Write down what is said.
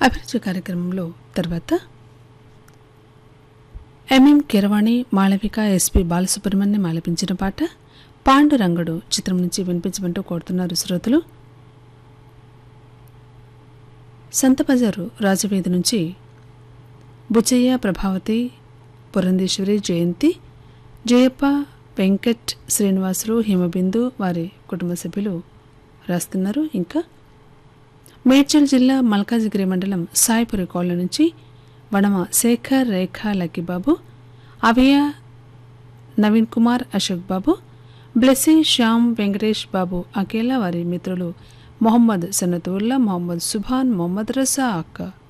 అభిరుచి కార్యక్రమంలో తర్వాత ఎంఎం కిరవాణి మాళవిక ఎస్పి బాలసుబ్రహ్మణ్యం ఆలపించిన పాట పాండురంగడు చిత్రం నుంచి వినిపించమంటూ కోరుతున్నారు శ్రోతలు సంతబజారు రాజవీధి నుంచి బుచ్చయ్య ప్రభావతి పురంధేశ్వరి జయంతి జయప్ప వెంకట్ శ్రీనివాసులు హిమబిందు వారి కుటుంబ సభ్యులు రాస్తున్నారు ఇంకా మేడ్చల్ జిల్లా మల్కాజిగిరి మండలం సాయిపురి కోళ్ళ నుంచి వడమ శేఖర్ రేఖ లక్కీబాబు అవియ నవీన్ కుమార్ అశోక్ బాబు బ్లెస్సీ శ్యామ్ వెంకటేష్ బాబు అకేలా వారి మిత్రులు మొహమ్మద్ సనతుల్లా మొహమ్మద్ సుభాన్ మొహమ్మద్ రజాక్